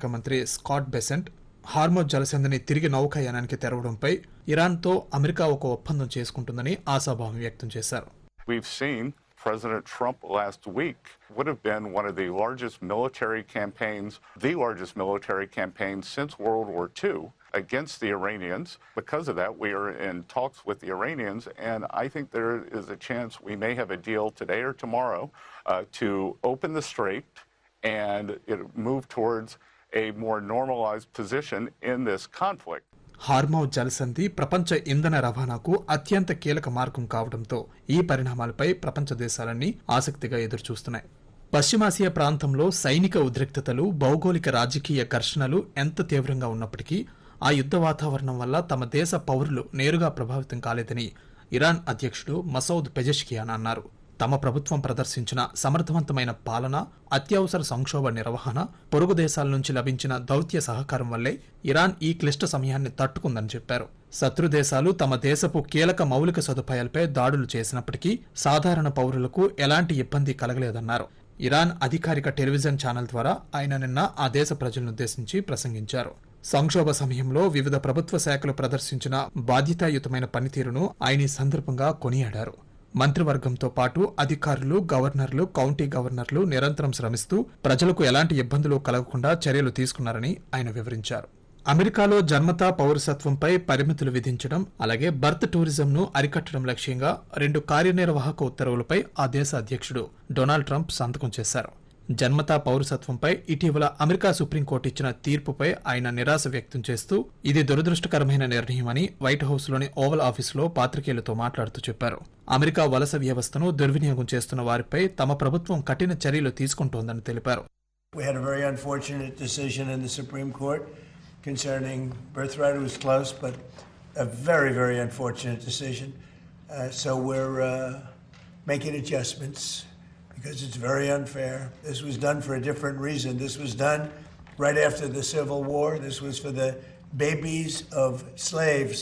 శాఖ మంత్రి Scott Besant Hormuz జలసంధిని తిరిగి నౌకాయానానికి తెరవడంపై ఇరాన్తో అమెరికా ఒక ఒప్పందం చేసుకుంటుందని ఆశాభావం వ్యక్తం చేశారు We've seen President Trump last week would have been one of the largest military campaigns, the largest military campaign since World War II against the Iranians. Because of that, we are in talks with the Iranians, and I think there is a chance we may have a deal today or tomorrow uh, to open the strait and it move towards a more normalized position in this conflict. హార్మౌ జలసంధి ప్రపంచ ఇంధన రవాణాకు అత్యంత కీలక మార్గం కావడంతో ఈ పరిణామాలపై ప్రపంచ దేశాలన్నీ ఆసక్తిగా ఎదురుచూస్తున్నాయి పశ్చిమాసియా ప్రాంతంలో సైనిక ఉద్రిక్తతలు భౌగోళిక రాజకీయ ఘర్షణలు ఎంత తీవ్రంగా ఉన్నప్పటికీ ఆ యుద్ధ వాతావరణం వల్ల తమ దేశ పౌరులు నేరుగా ప్రభావితం కాలేదని ఇరాన్ అధ్యక్షుడు మసౌద్ పెజెష్కియాన్ అన్నారు తమ ప్రభుత్వం ప్రదర్శించిన సమర్థవంతమైన పాలన అత్యవసర సంక్షోభ నిర్వహణ పొరుగు దేశాల నుంచి లభించిన దౌత్య సహకారం వల్లే ఇరాన్ ఈ క్లిష్ట సమయాన్ని తట్టుకుందని చెప్పారు శత్రు దేశాలు తమ దేశపు కీలక మౌలిక సదుపాయాలపై దాడులు చేసినప్పటికీ సాధారణ పౌరులకు ఎలాంటి ఇబ్బంది కలగలేదన్నారు ఇరాన్ అధికారిక టెలివిజన్ ఛానల్ ద్వారా ఆయన నిన్న ఆ దేశ ప్రజలనుద్దేశించి ప్రసంగించారు సంక్షోభ సమయంలో వివిధ ప్రభుత్వ శాఖలు ప్రదర్శించిన బాధ్యతాయుతమైన పనితీరును ఆయన ఈ సందర్భంగా కొనియాడారు మంత్రివర్గంతో పాటు అధికారులు గవర్నర్లు కౌంటీ గవర్నర్లు నిరంతరం శ్రమిస్తూ ప్రజలకు ఎలాంటి ఇబ్బందులు కలగకుండా చర్యలు తీసుకున్నారని ఆయన వివరించారు అమెరికాలో జన్మతా పౌరసత్వంపై పరిమితులు విధించడం అలాగే బర్త్ టూరిజంను అరికట్టడం లక్ష్యంగా రెండు కార్యనిర్వాహక ఉత్తర్వులపై ఆ దేశ అధ్యక్షుడు డొనాల్డ్ ట్రంప్ సంతకం చేశారు జన్మతా పౌరసత్వంపై ఇటీవల అమెరికా సుప్రీంకోర్టు ఇచ్చిన తీర్పుపై ఆయన నిరాశ వ్యక్తం చేస్తూ ఇది దురదృష్టకరమైన నిర్ణయమని వైట్ హౌస్ లోని ఓవల్ ఆఫీసులో పాత్రికేయులతో మాట్లాడుతూ చెప్పారు అమెరికా వలస వ్యవస్థను దుర్వినియోగం చేస్తున్న వారిపై తమ ప్రభుత్వం కఠిన చర్యలు తీసుకుంటోందని తెలిపారు We had a very unfortunate decision in the Supreme Court concerning birthright. It was close, but a very, very unfortunate decision. Uh, so we're uh, making adjustments because it's very unfair. This was done for a different reason. This was done right after the Civil War. This was for the babies of slaves.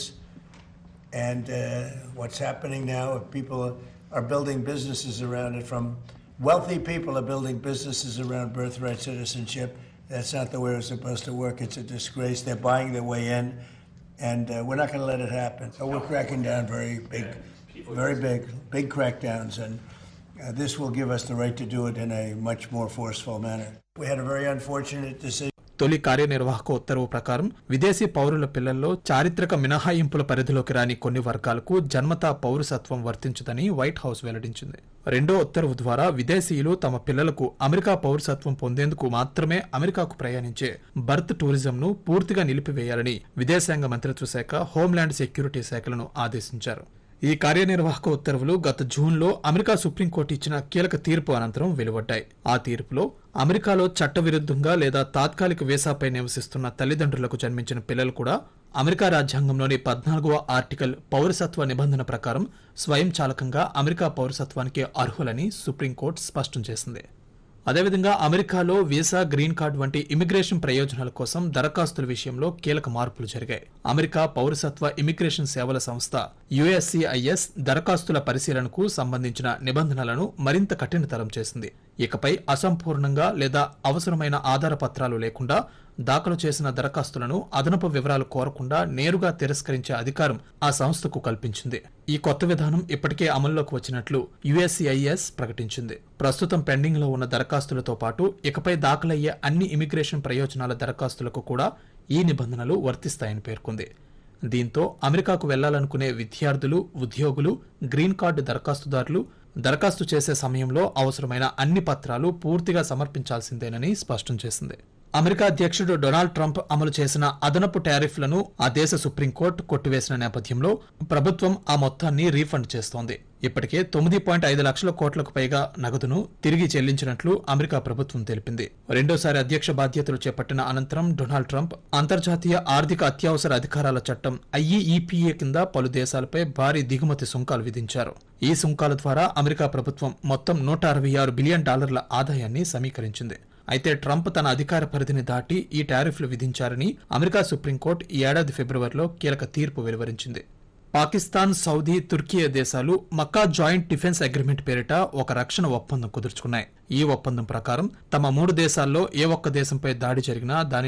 And uh, what's happening now, people are building businesses around it from wealthy people are building businesses around birthright citizenship. That's not the way it's supposed to work. It's a disgrace. They're buying their way in, and uh, we're not going to let it happen. So we're cracking down very big, very big, big crackdowns, and uh, this will give us the right to do it in a much more forceful manner. We had a very unfortunate decision. తొలి కార్యనిర్వాహక ఉత్తర్వు ప్రకారం విదేశీ పౌరుల పిల్లల్లో చారిత్రక మినహాయింపుల పరిధిలోకి రాని కొన్ని వర్గాలకు జన్మతా పౌరసత్వం వర్తించదని వైట్ హౌస్ వెల్లడించింది రెండో ఉత్తర్వు ద్వారా విదేశీయులు తమ పిల్లలకు అమెరికా పౌరసత్వం పొందేందుకు మాత్రమే అమెరికాకు ప్రయాణించే బర్త్ టూరిజంను పూర్తిగా నిలిపివేయాలని విదేశాంగ మంత్రిత్వ శాఖ హోంల్యాండ్ సెక్యూరిటీ శాఖలను ఆదేశించారు ఈ కార్యనిర్వాహక ఉత్తర్వులు గత జూన్లో అమెరికా సుప్రీంకోర్టు ఇచ్చిన కీలక తీర్పు అనంతరం వెలువడ్డాయి ఆ తీర్పులో అమెరికాలో చట్టవిరుద్ధంగా లేదా తాత్కాలిక వీసాపై నివసిస్తున్న తల్లిదండ్రులకు జన్మించిన పిల్లలు కూడా అమెరికా రాజ్యాంగంలోని పద్నాలుగవ ఆర్టికల్ పౌరసత్వ నిబంధన ప్రకారం స్వయంచాలకంగా అమెరికా పౌరసత్వానికి అర్హులని సుప్రీంకోర్టు స్పష్టం చేసింది అదేవిధంగా అమెరికాలో వీసా గ్రీన్ కార్డ్ వంటి ఇమిగ్రేషన్ ప్రయోజనాల కోసం దరఖాస్తుల విషయంలో కీలక మార్పులు జరిగాయి అమెరికా పౌరసత్వ ఇమిగ్రేషన్ సేవల సంస్థ యుఎస్సిఐఎస్ దరఖాస్తుల పరిశీలనకు సంబంధించిన నిబంధనలను మరింత కఠినతరం చేసింది ఇకపై అసంపూర్ణంగా లేదా అవసరమైన ఆధార పత్రాలు లేకుండా దాఖలు చేసిన దరఖాస్తులను అదనపు వివరాలు కోరకుండా నేరుగా తిరస్కరించే అధికారం ఆ సంస్థకు కల్పించింది ఈ కొత్త విధానం ఇప్పటికే అమల్లోకి వచ్చినట్లు యుఎస్సిఐఎస్ ప్రకటించింది ప్రస్తుతం పెండింగ్ లో ఉన్న దరఖాస్తులతో పాటు ఇకపై దాఖలయ్యే అన్ని ఇమిగ్రేషన్ ప్రయోజనాల దరఖాస్తులకు కూడా ఈ నిబంధనలు వర్తిస్తాయని పేర్కొంది దీంతో అమెరికాకు వెళ్లాలనుకునే విద్యార్థులు ఉద్యోగులు గ్రీన్ కార్డు దరఖాస్తుదారులు దరఖాస్తు చేసే సమయంలో అవసరమైన అన్ని పత్రాలు పూర్తిగా సమర్పించాల్సిందేనని స్పష్టం చేసింది అమెరికా అధ్యక్షుడు డొనాల్డ్ ట్రంప్ అమలు చేసిన అదనపు టారిఫ్లను ఆ దేశ సుప్రీంకోర్టు కొట్టివేసిన నేపథ్యంలో ప్రభుత్వం ఆ మొత్తాన్ని రీఫండ్ చేస్తోంది ఇప్పటికే తొమ్మిది పాయింట్ ఐదు లక్షల కోట్లకు పైగా నగదును తిరిగి చెల్లించినట్లు అమెరికా ప్రభుత్వం తెలిపింది రెండోసారి అధ్యక్ష బాధ్యతలు చేపట్టిన అనంతరం డొనాల్డ్ ట్రంప్ అంతర్జాతీయ ఆర్థిక అత్యవసర అధికారాల చట్టం ఐఈఈపీఏ కింద పలు దేశాలపై భారీ దిగుమతి సుంకాలు విధించారు ఈ సుంకాల ద్వారా అమెరికా ప్రభుత్వం మొత్తం నూట అరవై ఆరు బిలియన్ డాలర్ల ఆదాయాన్ని సమీకరించింది అయితే ట్రంప్ తన అధికార పరిధిని దాటి ఈ టారిఫ్లు విధించారని అమెరికా సుప్రీంకోర్టు ఈ ఏడాది ఫిబ్రవరిలో కీలక తీర్పు వెలువరించింది పాకిస్తాన్ సౌదీ తుర్కియా దేశాలు మక్కా జాయింట్ డిఫెన్స్ అగ్రిమెంట్ పేరిట ఒక రక్షణ ఒప్పందం కుదుర్చుకున్నాయి ఈ ఒప్పందం ప్రకారం తమ మూడు దేశాల్లో ఏ ఒక్క దేశంపై దాడి జరిగినా దాని